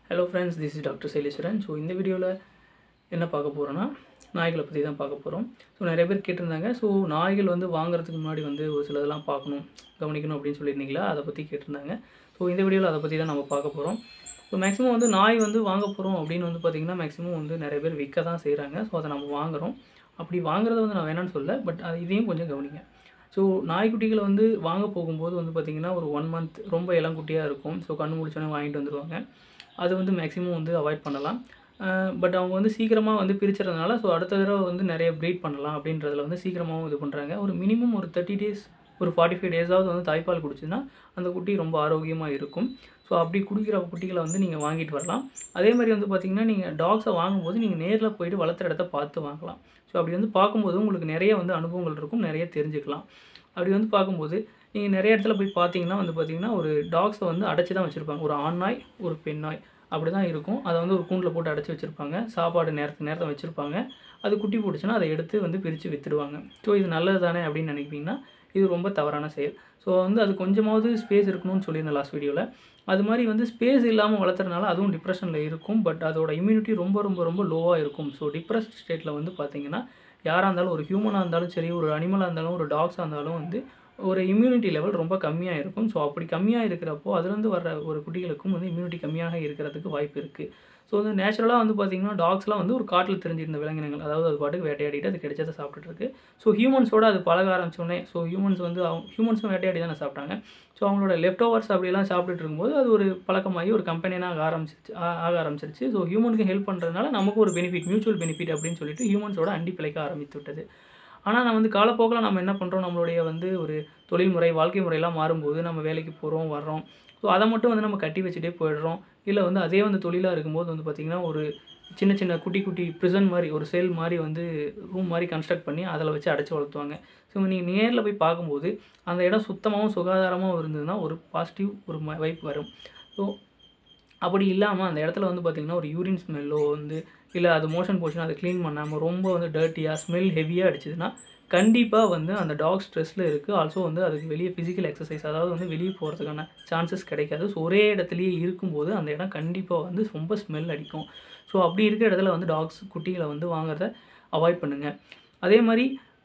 hello friends this is doctor Saileswaran so இந்த வீடியோவில் என்ன பார்க்க போகிறோன்னா நாய்களை பற்றி தான் பார்க்க போகிறோம் ஸோ நிறைய பேர் கேட்டிருந்தாங்க ஸோ நாய்கள் வந்து வாங்குறதுக்கு முன்னாடி வந்து ஒரு சிலதெல்லாம் பார்க்கணும் கவனிக்கணும் அப்படின்னு சொல்லியிருந்தீங்களா அதை பற்றி கேட்டிருந்தாங்க ஸோ இந்த வீடியோவில் அதை பற்றி தான் நம்ம பார்க்க போகிறோம் ஸோ மேக்ஸிமம் வந்து நாய் வந்து வாங்க போகிறோம் அப்படின்னு வந்து பார்த்திங்கன்னா மேக்ஸிமம் வந்து நிறைய பேர் விற்க தான் செய்கிறாங்க ஸோ அதை நம்ம வாங்குகிறோம் அப்படி வாங்குறத வந்து நான் வேணாம்னு சொல்ல பட் அது இதையும் கொஞ்சம் கவனிங்க ஸோ நாய்க்குட்டிகளை வந்து வாங்க போகும்போது வந்து பார்த்திங்கன்னா ஒரு ஒன் மந்த் ரொம்ப இளங்குட்டியாக இருக்கும் ஸோ கண்ணு முடிச்சோன்னே வாங்கிட்டு வந்துடுவாங்க அது வந்து மேக்ஸிமம் வந்து அவாய்ட் பண்ணலாம் பட் அவங்க வந்து சீக்கிரமாக வந்து பிரிச்சுறதுனால ஸோ அடுத்த தடவை வந்து நிறைய ப்ரீட் பண்ணலாம் அப்படின்றதுல வந்து சீக்கிரமாகவும் இது பண்ணுறாங்க ஒரு மினிமம் ஒரு தேர்ட்டி டேஸ் ஒரு ஃபார்ட்டி ஃபைவ் டேஸாவது வந்து தாய்ப்பால் குடிச்சுன்னா அந்த குட்டி ரொம்ப ஆரோக்கியமாக இருக்கும் ஸோ அப்படி குடிக்கிற குட்டிகளை வந்து நீங்கள் வாங்கிட்டு வரலாம் அதே மாதிரி வந்து பார்த்திங்கன்னா நீங்கள் டாக்ஸை வாங்கும்போது நீங்கள் நேரில் போயிட்டு வளர்த்துற இடத்த பார்த்து வாங்கலாம் ஸோ அப்படி வந்து பார்க்கும்போது உங்களுக்கு நிறைய வந்து அனுபவங்கள் இருக்கும் நிறைய தெரிஞ்சுக்கலாம் அப்படி வந்து பார்க்கும்போது நீங்கள் நிறைய இடத்துல போய் பார்த்தீங்கன்னா வந்து பார்த்தீங்கன்னா ஒரு டாக்ஸை வந்து அடைச்சி தான் வச்சுருப்பாங்க ஒரு ஆண் நாய் ஒரு பெண் நாய் அப்படி தான் இருக்கும் அதை வந்து ஒரு கூண்டில் போட்டு அடைச்சி வச்சுருப்பாங்க சாப்பாடு நேரத்துக்கு நேரத்தை வச்சுருப்பாங்க அது குட்டி போட்டுச்சுன்னா அதை எடுத்து வந்து பிரித்து விற்றுடுவாங்க ஸோ இது நல்லது தானே அப்படின்னு நினைப்பீங்கன்னா இது ரொம்ப தவறான செயல் ஸோ வந்து அது கொஞ்சமாவது ஸ்பேஸ் இருக்கணும்னு சொல்லியிருந்தேன் லாஸ்ட் வீடியோவில் அது மாதிரி வந்து ஸ்பேஸ் இல்லாமல் வளர்த்துறதுனால அதுவும் டிப்ரெஷனில் இருக்கும் பட் அதோட இம்யூனிட்டி ரொம்ப ரொம்ப ரொம்ப லோவாக இருக்கும் ஸோ டிப்ரெஸ்ட் ஸ்டேட்டில் வந்து பார்த்தீங்கன்னா யாராக இருந்தாலும் ஒரு ஹியூமனாக இருந்தாலும் சரி ஒரு அனிமலாக இருந்தாலும் ஒரு டாக்ஸாக இருந்தாலும் வந்து ஒரு இம்யூனிட்டி லெவல் ரொம்ப கம்மியாக இருக்கும் ஸோ அப்படி கம்மியாக இருக்கிறப்போ அதுலேருந்து வர ஒரு குட்டிகளுக்கும் வந்து இம்யூனிட்டி கம்மியாக இருக்கிறதுக்கு வாய்ப்பு இருக்குது ஸோ வந்து நேச்சுரலாக வந்து பார்த்திங்கன்னா டாக்ஸ்லாம் வந்து ஒரு காட்டில் தெரிஞ்சிருந்த விலங்கினங்கள் அதாவது அது பாட்டுக்கு வேட்டையாடிட்டு அது கிடைச்சதை சாப்பிட்டுட்டு இருக்கு ஸோ ஹியூமன்ஸோட அது பழக ஆரம்பிச்சோடனே ஸோ ஹியூமன்ஸ் வந்து அவங்க ஹியூமன்ஸும் வேட்டையாடி தானே சாப்பிட்டாங்க ஸோ அவங்களோட லெஃப்ட் ஓவர்ஸ் அப்படிலாம் சாப்பிட்டுட்டு இருக்கும்போது அது ஒரு பழக்கமாகி ஒரு கம்பெனியாக ஆக ஆரம்பிச்சிருச்சு ஆக ஆரம்பிச்சிருச்சு ஸோ ஹியூமனுக்கு ஹெல்ப் பண்ணுறதுனால நமக்கு ஒரு பெனிஃபிட் மியூச்சுவல் பெனிஃபிட் அப்படின்னு சொல்லிட்டு ஹியூமன்ஸோட அண்டி பிழைக்க ஆரம்பித்து விட்டது ஆனால் நான் வந்து காலப்போக்கில் நம்ம என்ன பண்ணுறோம் நம்மளுடைய வந்து ஒரு தொழில்முறை வாழ்க்கை முறையெல்லாம் மாறும்போது நம்ம வேலைக்கு போகிறோம் வர்றோம் ஸோ அதை மட்டும் வந்து நம்ம கட்டி வச்சுட்டே போயிடுறோம் இல்லை வந்து அதே வந்து தொழிலாக இருக்கும்போது வந்து பார்த்திங்கன்னா ஒரு சின்ன சின்ன குட்டி குட்டி ப்ரிசன் மாதிரி ஒரு செல் மாதிரி வந்து ரூம் மாதிரி கன்ஸ்ட்ரக்ட் பண்ணி அதில் வச்சு அடைச்சி வளர்த்துவாங்க ஸோ நீங்கள் நேரில் போய் பார்க்கும்போது அந்த இடம் சுத்தமாகவும் சுகாதாரமாகவும் இருந்ததுன்னா ஒரு பாசிட்டிவ் ஒரு வைப் வரும் ஸோ அப்படி இல்லாமல் அந்த இடத்துல வந்து பார்த்திங்கன்னா ஒரு யூரின் ஸ்மெல்லோ வந்து இல்லை அது மோஷன் போச்சுன்னா அதை க்ளீன் பண்ணாமல் ரொம்ப வந்து டர்ட்டியாக ஸ்மெல் ஹெவியாக அடிச்சதுன்னா கண்டிப்பாக வந்து அந்த டாக் ஸ்ட்ரெஸ்ஸில் இருக்குது ஆல்சோ வந்து அதுக்கு வெளியே ஃபிசிக்கல் எக்ஸசைஸ் அதாவது வந்து வெளியே போகிறதுக்கான சான்சஸ் கிடைக்காது ஸோ ஒரே இடத்துலையே இருக்கும்போது அந்த இடம் கண்டிப்பாக வந்து ரொம்ப ஸ்மெல் அடிக்கும் ஸோ அப்படி இருக்கிற இடத்துல வந்து டாக்ஸ் குட்டிகளை வந்து வாங்குறத அவாய்ட் பண்ணுங்கள் அதே மாதிரி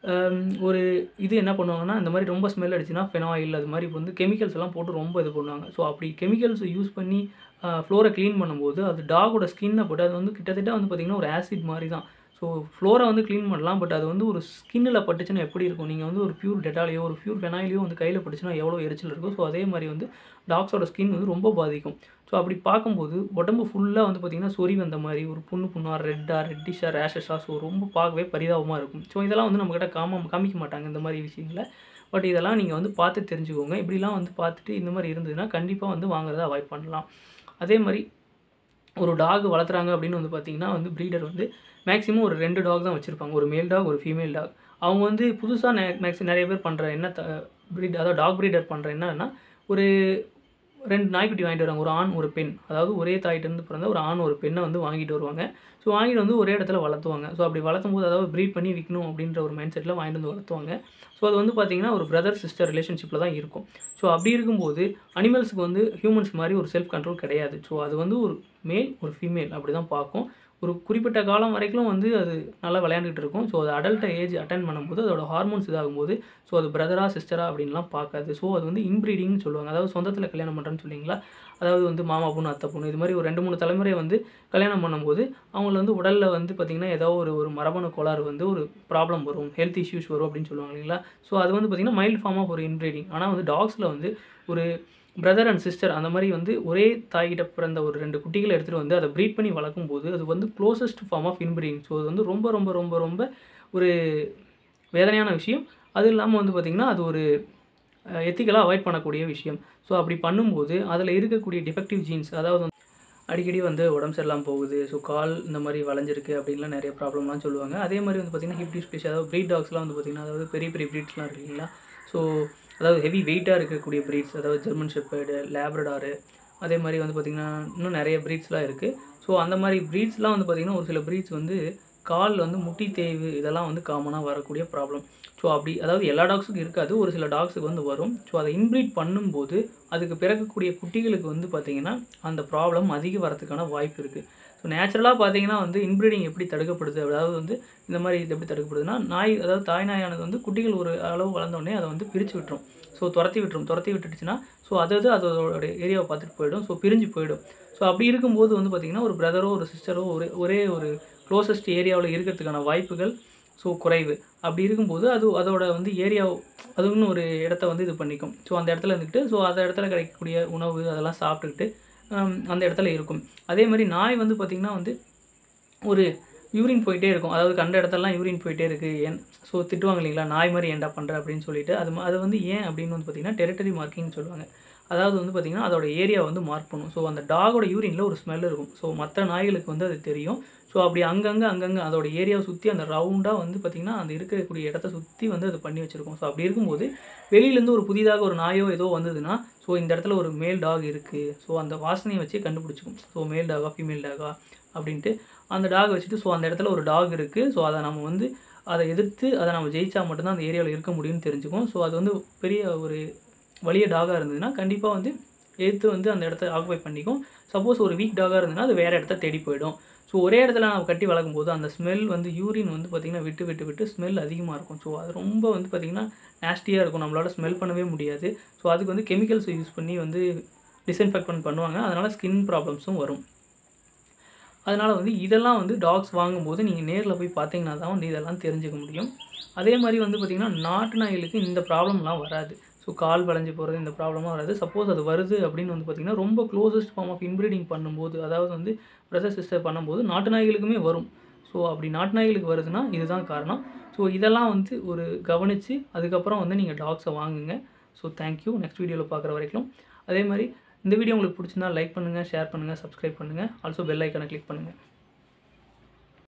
ஒரு இது என்ன பண்ணுவாங்கன்னா இந்த மாதிரி ரொம்ப ஸ்மெல் அடிச்சுன்னா ஃபெனாயில் அது மாதிரி வந்து கெமிக்கல்ஸ் எல்லாம் போட்டு ரொம்ப இது பண்ணுவாங்க ஸோ அப்படி கெமிக்கல்ஸ் யூஸ் பண்ணி ஃப்ளோரை க்ளீன் பண்ணும்போது அது டாகோட ஸ்கின்னை போட்டு அது வந்து கிட்டத்தட்ட வந்து பார்த்திங்கன்னா ஒரு ஆசிட் மாதிரி தான் ஸோ ஃப்ளோரை வந்து க்ளீன் பண்ணலாம் பட் அது வந்து ஒரு ஸ்கின்னில் பட்டுச்சுன்னா எப்படி இருக்கும் நீங்கள் வந்து ஒரு பியூர் டெட்டாலையோ ஒரு பியூர் ஃபெனாயிலையோ வந்து கையில் பட்டுச்சுன்னா எவ்வளோ எரிச்சல் இருக்கும் ஸோ அதே மாதிரி வந்து டாக்ஸோட ஸ்கின் வந்து ரொம்ப பாதிக்கும் ஸோ அப்படி பார்க்கும்போது உடம்பு ஃபுல்லாக வந்து பார்த்திங்கன்னா சொறி வந்த மாதிரி ஒரு புண்ணு புண்ணாக ரெட்டாக ரெட்டிஷாக ரேஷஸாக ஸோ ரொம்ப பார்க்கவே பரிதாபமாக இருக்கும் ஸோ இதெல்லாம் வந்து நம்மக்கிட்ட காம காமிக்க மாட்டாங்க இந்த மாதிரி விஷயங்களை பட் இதெல்லாம் நீங்கள் வந்து பார்த்து தெரிஞ்சுக்கோங்க இப்படிலாம் வந்து பார்த்துட்டு இந்த மாதிரி இருந்ததுன்னா கண்டிப்பாக வந்து வாங்குறத அவாய்ட் பண்ணலாம் அதே மாதிரி ஒரு டாக் வளர்த்துறாங்க அப்படின்னு வந்து பார்த்திங்கன்னா வந்து ப்ரீடர் வந்து மேக்ஸிமம் ஒரு ரெண்டு டாக் தான் வச்சுருப்பாங்க ஒரு மேல் டாக் ஒரு ஃபீமேல் டாக் அவங்க வந்து புதுசாக நே மேக்ஸிமம் நிறைய பேர் பண்ணுற என்ன த ப்ரீட் அதாவது டாக் ப்ரீடர் பண்ணுற என்னன்னா ஒரு ரெண்டு நாய்க்குட்டி வாங்கிட்டு வருவாங்க ஒரு ஆண் ஒரு பெண் அதாவது ஒரே தாயிட்டேருந்து பிறந்த ஒரு ஆண் ஒரு பெண்ணை வந்து வாங்கிட்டு வருவாங்க ஸோ வாங்கிட்டு வந்து ஒரே இடத்துல வளர்த்துவாங்க ஸோ அப்படி வளர்த்தும் போது அதாவது ப்ரீட் பண்ணி விற்கணும் அப்படின்ற ஒரு மைண்ட் செட்டில் வாங்கிட்டு வந்து வளர்த்துவாங்க ஸோ அது வந்து பார்த்திங்கன்னா ஒரு பிரதர் சிஸ்டர் ரிலேஷன்ஷிப்பில் தான் இருக்கும் ஸோ அப்படி இருக்கும்போது அனிமல்ஸுக்கு வந்து ஹியூமன்ஸ் மாதிரி ஒரு செல்ஃப் கண்ட்ரோல் கிடையாது ஸோ அது வந்து ஒரு மேல் ஒரு ஃபீமேல் அப்படி தான் பார்க்கும் ஒரு குறிப்பிட்ட காலம் வரைக்கும் வந்து அது நல்லா விளையாண்டுட்டு இருக்கும் ஸோ அது அடல்ட் ஏஜ் அட்டன் பண்ணும்போது அதோட ஹார்மோன்ஸ் இதாகும்போது ஸோ அது பிரதரா சிஸ்டரா அப்படின்லாம் பார்க்காது ஸோ அது வந்து இன்ப்ரீடிங்னு சொல்லுவாங்க அதாவது சொந்தத்தில் கல்யாணம் பண்ணுறேன்னு சொல்லிங்களா அதாவது வந்து மாமா பொண்ணு அத்தை பொண்ணு இது மாதிரி ஒரு ரெண்டு மூணு தலைமுறை வந்து கல்யாணம் பண்ணும்போது அவங்கள வந்து உடலில் வந்து பார்த்திங்கன்னா ஏதோ ஒரு ஒரு மரபணு கோளாறு வந்து ஒரு ப்ராப்ளம் வரும் ஹெல்த் இஷ்யூஸ் வரும் அப்படின்னு சொல்லுவாங்க இல்லைங்களா ஸோ அது வந்து பார்த்திங்கன்னா மைல்ட் ஃபார்ம் ஆஃப் ஒரு இன்ப்ரீடிங் ஆனால் வந்து டாக்ஸில் வந்து ஒரு பிரதர் அண்ட் சிஸ்டர் அந்த மாதிரி வந்து ஒரே தாய்கிட்ட பிறந்த ஒரு ரெண்டு குட்டிகளை எடுத்துகிட்டு வந்து அதை ப்ரீட் பண்ணி வளர்க்கும் போது அது வந்து closest form of inbreeding so அது வந்து ரொம்ப ரொம்ப ரொம்ப ரொம்ப ஒரு வேதனையான விஷயம் அது இல்லாமல் வந்து பார்த்திங்கன்னா அது ஒரு எத்திக்கலாக அவாய்ட் பண்ணக்கூடிய விஷயம் ஸோ அப்படி பண்ணும்போது அதில் இருக்கக்கூடிய டிஃபெக்டிவ் ஜீன்ஸ் அதாவது அடிக்கடி வந்து உடம்பு சரியில்லாமல் போகுது ஸோ கால் இந்த மாதிரி வளைஞ்சிருக்கு அப்படின்லாம் நிறைய ப்ராப்ளம்லாம் சொல்லுவாங்க அதே மாதிரி வந்து பார்த்திங்கன்னா ஹிப் டிஸ்பிளேஸ் அதாவது ப்ரீட் டாக்ஸ்லாம் வந்து பார்த்திங்கன்னா அதாவது பெரிய பெரிய ப்ரீட்ஸ்லாம் இருக்கு இல்லைங்களா ஸோ அதாவது ஹெவி வெயிட்டாக இருக்கக்கூடிய ப்ரீட்ஸ் அதாவது ஜெர்மன் ஷெப்பர்டு லேப்ரடாரு அதே மாதிரி வந்து பார்த்திங்கன்னா இன்னும் நிறைய ப்ரீட்ஸ்லாம் இருக்குது ஸோ அந்த மாதிரி ப்ரீட்ஸ்லாம் வந்து பார்த்திங்கன்னா ஒரு சில ப்ரீட்ஸ் வந்து கால் வந்து முட்டி தேய்வு இதெல்லாம் வந்து காமனாக வரக்கூடிய ப்ராப்ளம் ஸோ ஸோ அப்படி அதாவது எல்லா டாக்ஸுக்கும் இருக்காது ஒரு சில டாக்ஸுக்கு வந்து வரும் ஸோ அதை இன்ப்ரீட் பண்ணும்போது அதுக்கு பிறக்கக்கூடிய குட்டிகளுக்கு வந்து பார்த்திங்கன்னா அந்த ப்ராப்ளம் அதிக வரதுக்கான வாய்ப்பு இருக்குது ஸோ நேச்சுரலாக பார்த்தீங்கன்னா வந்து இன்ப்ரீடிங் எப்படி தடுக்கப்படுது அதாவது வந்து இந்த மாதிரி இது எப்படி தடுக்கப்படுதுன்னா நாய் அதாவது தாய் நாயானது வந்து குட்டிகள் ஒரு அளவு வளர்ந்தோடனே அதை வந்து பிரித்து விட்டுரும் ஸோ துரத்தி விட்டுரும் துரத்தி விட்டுடுச்சுன்னா ஸோ அது அது அதோட ஏரியாவை பார்த்துட்டு போயிடும் ஸோ பிரிஞ்சு போயிடும் ஸோ அப்படி இருக்கும்போது வந்து பார்த்திங்கன்னா ஒரு பிரதரோ ஒரு சிஸ்டரோ ஒரு ஒரே ஒரு க்ளோசஸ்ட் ஏரியாவில் இருக்கிறதுக்கான வாய்ப்புகள் ஸோ குறைவு அப்படி இருக்கும்போது அது அதோட வந்து ஏரியா அதுன்னு ஒரு இடத்த வந்து இது பண்ணிக்கும் ஸோ அந்த இடத்துல இருந்துக்கிட்டு ஸோ அந்த இடத்துல கிடைக்கக்கூடிய உணவு அதெல்லாம் சாப்பிட்டுக்கிட்டு ஹம், அந்த இடத்துல இருக்கும் அதே மாதிரி நாய் வந்து பார்த்திங்கன்னா வந்து ஒரு யூரின் போயிட்டே இருக்கும் அதாவது கண்ட இடத்துலலாம் யூரின் போயிட்டே இருக்குது ஏன் ஸோ திட்டுவாங்க இல்லைங்களா நாய் மாதிரி ஏன்டா பண்ணுற அப்படின்னு சொல்லிட்டு அது ம- அது வந்து ஏன் அப்படின்னு வந்து பார்த்திங்கன்னா டெரிட்டரி மார்க்கிங்னு சொல்லுவாங்க அதாவது வந்து பார்த்திங்கன்னா அதோட ஏரியா வந்து மார்க் பண்ணும் ஸோ அந்த டாகோட யூரினில் ஒரு ஸ்மெல் இருக்கும் ஸோ மற்ற நாய்களுக்கு வந்து அது தெரியும் ஸோ அப்படி அங்கங்கே அங்கங்கே அதோட ஏரியாவை சுற்றி அந்த ரவுண்டாக வந்து பார்த்திங்கன்னா அந்த இருக்கக்கூடிய இடத்த சுற்றி வந்து அது பண்ணி வச்சுருக்கும் ஸோ அப்படி இருக்கும்போது வெளியிலேருந்து ஒரு புதிதாக ஒரு நாயோ ஏதோ வந்ததுன்னா ஸோ இந்த இடத்துல ஒரு மேல் டாக் இருக்குது ஸோ அந்த வாசனையை வச்சே கண்டுபிடிச்சிக்கும் ஸோ மேல் டாகா ஃபீமேல் டாகா அப்படின்ட்டு அந்த டாக் வச்சுட்டு ஸோ அந்த இடத்துல ஒரு டாக் இருக்குது ஸோ அதை நம்ம வந்து அதை எதிர்த்து அதை நம்ம ஜெயிச்சா மட்டும்தான் அந்த ஏரியாவில் இருக்க முடியும்னு தெரிஞ்சுக்கும் ஸோ அது வந்து பெரிய ஒரு வலிய டாகாக இருந்ததுன்னா கண்டிப்பாக வந்து எதிர்த்து வந்து அந்த இடத்த ஆக்குபை பண்ணிக்கும் சப்போஸ் ஒரு வீக் டாகாக இருந்ததுன்னா அது வேறு இடத்த தேடி போயிடும் ஸோ ஒரே இடத்துல நம்ம கட்டி வளர்க்கும் போது அந்த ஸ்மெல் வந்து யூரின் வந்து பார்த்திங்கன்னா விட்டு விட்டு விட்டு ஸ்மெல் அதிகமாக இருக்கும் ஸோ அது ரொம்ப வந்து பார்த்திங்கன்னா நேஸ்டியாக இருக்கும் நம்மளால ஸ்மெல் பண்ணவே முடியாது ஸோ அதுக்கு வந்து கெமிக்கல்ஸ் யூஸ் பண்ணி வந்து டிஸ்இன்ஃபெக்ட்மெண்ட் பண்ணுவாங்க அதனால் ஸ்கின் ப்ராப்ளம்ஸும் வரும் அதனால் வந்து இதெல்லாம் வந்து டாக்ஸ் வாங்கும்போது நீங்கள் நேரில் போய் பார்த்தீங்கன்னா தான் வந்து இதெல்லாம் தெரிஞ்சுக்க முடியும் அதே மாதிரி வந்து பார்த்திங்கன்னா நாட்டு நாய்களுக்கு இந்த ப்ராப்ளம்லாம் வராது ஸோ கால் வளைஞ்சு போகிறது இந்த ப்ராப்ளமாக வராது சப்போஸ் அது வருது அப்படின்னு வந்து பார்த்திங்கன்னா ரொம்ப க்ளோசஸ்ட் ஃபார்ம் ஆஃப் இன்ப்ரீடிங் பண்ணும்போது அதாவது வந்து பிரதர் சிஸ்டர் பண்ணும்போது நாட்டு நாய்களுக்குமே வரும் ஸோ அப்படி நாட்டு நாய்களுக்கு வருதுன்னா இதுதான் காரணம் ஸோ இதெல்லாம் வந்து ஒரு கவனித்து அதுக்கப்புறம் வந்து நீங்கள் டாக்ஸை வாங்குங்க ஸோ தேங்க்யூ நெக்ஸ்ட் வீடியோவில் பார்க்குற வரைக்கும் அதே மாதிரி இந்த வீடியோ உங்களுக்கு பிடிச்சிருந்தா லைக் பண்ணுங்கள் ஷேர் பண்ணுங்கள் சப்ஸ்கிரைப் பண்ணுங்கள் ஆல்சோ பெல் ஐக்கனை கிளிக் பண்ணுங்கள்